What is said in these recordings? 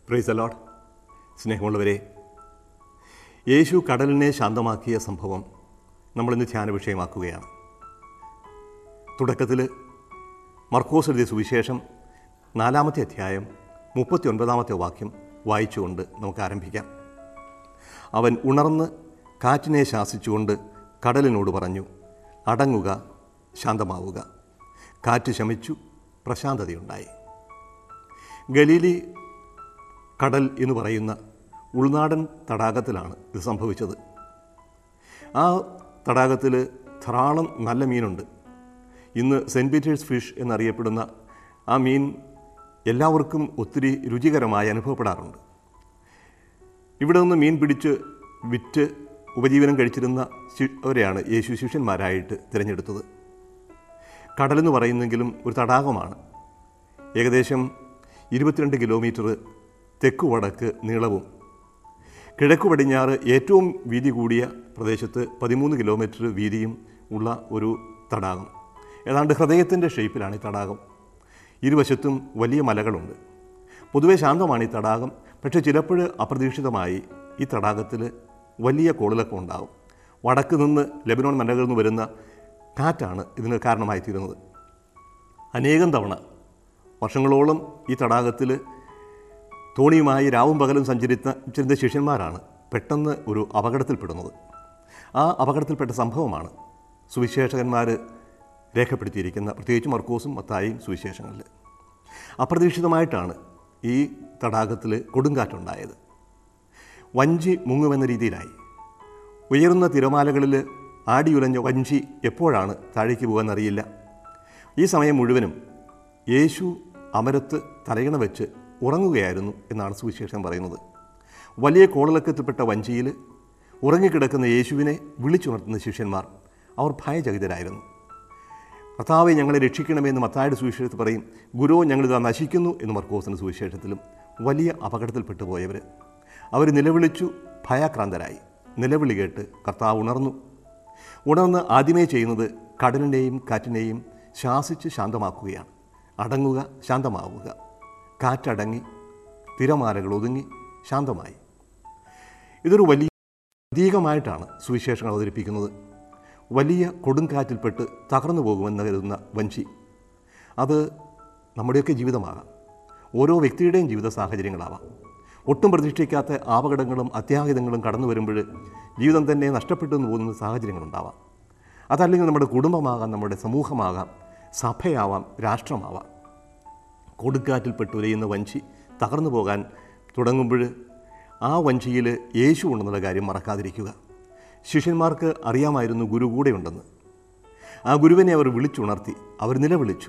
price allot സ്നേഹമുള്ളവരെ യേശു കടലിനെ ശാന്തമാക്കിയ സംഭവം നമ്മളിന്ന് ധ്യാന വിഷയമാക്കുകയാണ് തുടക്കത്തിൽ മർക്കോസ് എഴുതിയ സുവിശേഷം നാലാമത്തെ അധ്യായം മുപ്പത്തി ഒൻപതാമത്തെ വാക്യം വായിച്ചുകൊണ്ട് നമുക്ക് ആരംഭിക്കാം അവൻ ഉണർന്ന് കാറ്റിനെ ശാസിച്ചുകൊണ്ട് കടലിനോട് പറഞ്ഞു അടങ്ങുക ശാന്തമാവുക കാറ്റ് ശമിച്ചു പ്രശാന്തതയുണ്ടായി ഗലീലി കടൽ എന്ന് പറയുന്ന ഉൾനാടൻ തടാകത്തിലാണ് ഇത് സംഭവിച്ചത് ആ തടാകത്തിൽ ധാരാളം നല്ല മീനുണ്ട് ഇന്ന് സെൻറ്റ് പീറ്റേഴ്സ് ഫിഷ് എന്നറിയപ്പെടുന്ന ആ മീൻ എല്ലാവർക്കും ഒത്തിരി രുചികരമായി അനുഭവപ്പെടാറുണ്ട് ഇവിടെ നിന്ന് മീൻ പിടിച്ച് വിറ്റ് ഉപജീവനം കഴിച്ചിരുന്ന ശി- അവരെയാണ് യേശു ശിഷ്യന്മാരായിട്ട് തിരഞ്ഞെടുത്തത് കടലെന്ന് പറയുന്നെങ്കിലും ഒരു തടാകമാണ് ഏകദേശം ഇരുപത്തിരണ്ട് കിലോമീറ്റർ തെക്കു വടക്ക് നീളവും കിഴക്കു പടിഞ്ഞാറ് ഏറ്റവും വീതി കൂടിയ പ്രദേശത്ത് പതിമൂന്ന് കിലോമീറ്റർ വീതിയും ഉള്ള ഒരു തടാകം ഏതാണ്ട് ഹൃദയത്തിൻ്റെ ഷേപ്പിലാണ് ഈ തടാകം ഇരുവശത്തും വലിയ മലകളുണ്ട് പൊതുവെ ശാന്തമാണ് ഈ തടാകം പക്ഷേ ചിലപ്പോൾ അപ്രതീക്ഷിതമായി ഈ തടാകത്തിൽ വലിയ കോളിളക്കം ഉണ്ടാകും വടക്ക് നിന്ന് ലെബനോൺ മലകളിൽ നിന്ന് വരുന്ന കാറ്റാണ് ഇതിന് കാരണമായി തീരുന്നത് അനേകം തവണ വർഷങ്ങളോളം ഈ തടാകത്തിൽ തോണിയുമായി രാവും പകലും സഞ്ചരിച്ചിരുന്ന ശിഷ്യന്മാരാണ് പെട്ടെന്ന് ഒരു അപകടത്തിൽപ്പെടുന്നത് ആ അപകടത്തിൽപ്പെട്ട സംഭവമാണ് സുവിശേഷകന്മാർ രേഖപ്പെടുത്തിയിരിക്കുന്ന പ്രത്യേകിച്ച് മർക്കോസും മത്തായും സുവിശേഷങ്ങളിൽ അപ്രതീക്ഷിതമായിട്ടാണ് ഈ തടാകത്തിൽ കൊടുങ്കാറ്റുണ്ടായത് വഞ്ചി മുങ്ങുമെന്ന രീതിയിലായി ഉയർന്ന തിരമാലകളിൽ ആടിയുലഞ്ഞ വഞ്ചി എപ്പോഴാണ് താഴേക്ക് പോകുമെന്നറിയില്ല ഈ സമയം മുഴുവനും യേശു അമരത്ത് തലയിണ വെച്ച് ഉറങ്ങുകയായിരുന്നു എന്നാണ് സുവിശേഷം പറയുന്നത് വലിയ കോളിളക്കത്തിൽപ്പെട്ട വഞ്ചിയിൽ ഉറങ്ങിക്കിടക്കുന്ന യേശുവിനെ വിളിച്ചുണർത്തുന്ന ശിഷ്യന്മാർ അവർ ഭയചകിതരായിരുന്നു കർത്താവെ ഞങ്ങളെ രക്ഷിക്കണമെന്ന് മത്തായുടെ സുവിശേഷത്തിൽ പറയും ഗുരു ഞങ്ങളിതാ നശിക്കുന്നു എന്ന് മർക്കോസിൻ്റെ സുവിശേഷത്തിലും വലിയ അപകടത്തിൽപ്പെട്ടു പോയവർ അവർ നിലവിളിച്ചു ഭയാക്രാന്തരായി നിലവിളി കേട്ട് കർത്താവ് ഉണർന്നു ഉണർന്ന് ആദ്യമേ ചെയ്യുന്നത് കടലിനെയും കാറ്റിനെയും ശാസിച്ച് ശാന്തമാക്കുകയാണ് അടങ്ങുക ശാന്തമാവുക കാറ്റടങ്ങി തിരമാലകൾ ഒതുങ്ങി ശാന്തമായി ഇതൊരു വലിയ പ്രതീകമായിട്ടാണ് സുവിശേഷങ്ങൾ അവതരിപ്പിക്കുന്നത് വലിയ കൊടുങ്കാറ്റിൽപ്പെട്ട് തകർന്നു പോകുമെന്ന് കരുതുന്ന വഞ്ചി അത് നമ്മുടെയൊക്കെ ജീവിതമാകാം ഓരോ വ്യക്തിയുടെയും ജീവിത സാഹചര്യങ്ങളാവാം ഒട്ടും പ്രതീക്ഷിക്കാത്ത അപകടങ്ങളും അത്യാഹിതങ്ങളും കടന്നു വരുമ്പോൾ ജീവിതം തന്നെ നഷ്ടപ്പെട്ടു എന്ന് പോകുന്ന സാഹചര്യങ്ങളുണ്ടാവാം അതല്ലെങ്കിൽ നമ്മുടെ കുടുംബമാകാം നമ്മുടെ സമൂഹമാകാം സഭയാവാം രാഷ്ട്രമാവാം കൊടുങ്കാറ്റിൽപ്പെട്ട് ഉലയുന്ന വഞ്ചി തകർന്നു പോകാൻ തുടങ്ങുമ്പോൾ ആ വഞ്ചിയിൽ യേശു ഉണ്ടെന്നുള്ള കാര്യം മറക്കാതിരിക്കുക ശിഷ്യന്മാർക്ക് അറിയാമായിരുന്നു ഗുരു കൂടെയുണ്ടെന്ന് ആ ഗുരുവിനെ അവർ വിളിച്ചുണർത്തി അവർ നിലവിളിച്ചു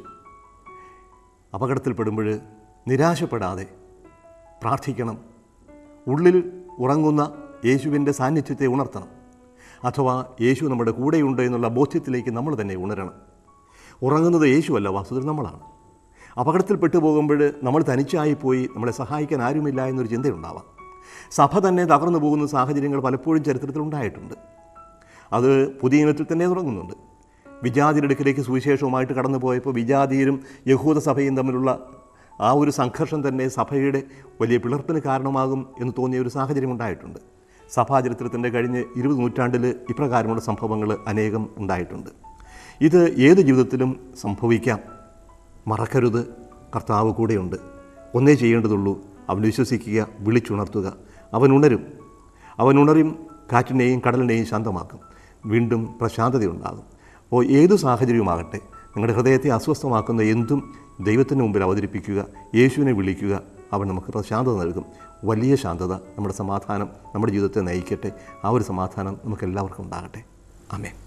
അപകടത്തിൽപ്പെടുമ്പോൾ നിരാശപ്പെടാതെ പ്രാർത്ഥിക്കണം ഉള്ളിൽ ഉറങ്ങുന്ന യേശുവിൻ്റെ സാന്നിധ്യത്തെ ഉണർത്തണം അഥവാ യേശു നമ്മുടെ കൂടെയുണ്ട് എന്നുള്ള ബോധ്യത്തിലേക്ക് നമ്മൾ തന്നെ ഉണരണം ഉറങ്ങുന്നത് യേശുവല്ല വാസ്തുവിൽ നമ്മളാണ് അപകടത്തിൽപ്പെട്ടു പോകുമ്പോൾ നമ്മൾ തനിച്ചായിപ്പോയി നമ്മളെ സഹായിക്കാൻ ആരുമില്ല എന്നൊരു ചിന്തയുണ്ടാവാം സഭ തന്നെ തകർന്നു പോകുന്ന സാഹചര്യങ്ങൾ പലപ്പോഴും ചരിത്രത്തിൽ ഉണ്ടായിട്ടുണ്ട് അത് പുതിയ ഇനത്തിൽ തന്നെ തുടങ്ങുന്നുണ്ട് വിജാതിയുടെ അടുക്കിലേക്ക് സുവിശേഷവുമായിട്ട് കടന്നു പോയപ്പോൾ വിജാതിയരും യഹൂദ സഭയും തമ്മിലുള്ള ആ ഒരു സംഘർഷം തന്നെ സഭയുടെ വലിയ പിളർപ്പിന് കാരണമാകും എന്ന് തോന്നിയ ഒരു സാഹചര്യം ഉണ്ടായിട്ടുണ്ട് സഭാചരിത്രത്തിൻ്റെ കഴിഞ്ഞ ഇരുപത് നൂറ്റാണ്ടിൽ ഇപ്രകാരമുള്ള സംഭവങ്ങൾ അനേകം ഉണ്ടായിട്ടുണ്ട് ഇത് ഏത് ജീവിതത്തിലും സംഭവിക്കാം മറക്കരുത് കർത്താവ് കൂടെയുണ്ട് ഒന്നേ ചെയ്യേണ്ടതുള്ളൂ അവൻ വിശ്വസിക്കുക വിളിച്ചുണർത്തുക അവൻ ഉണരും അവൻ ഉണരും കാറ്റിനെയും കടലിനെയും ശാന്തമാക്കും വീണ്ടും പ്രശാന്തതയുണ്ടാകും അപ്പോൾ ഏതു സാഹചര്യവുമാകട്ടെ നിങ്ങളുടെ ഹൃദയത്തെ അസ്വസ്ഥമാക്കുന്ന എന്തും ദൈവത്തിന് മുമ്പിൽ അവതരിപ്പിക്കുക യേശുവിനെ വിളിക്കുക അവൻ നമുക്ക് പ്രശാന്തത നൽകും വലിയ ശാന്തത നമ്മുടെ സമാധാനം നമ്മുടെ ജീവിതത്തെ നയിക്കട്ടെ ആ ഒരു സമാധാനം നമുക്ക് എല്ലാവർക്കും ഉണ്ടാകട്ടെ ആമേൻ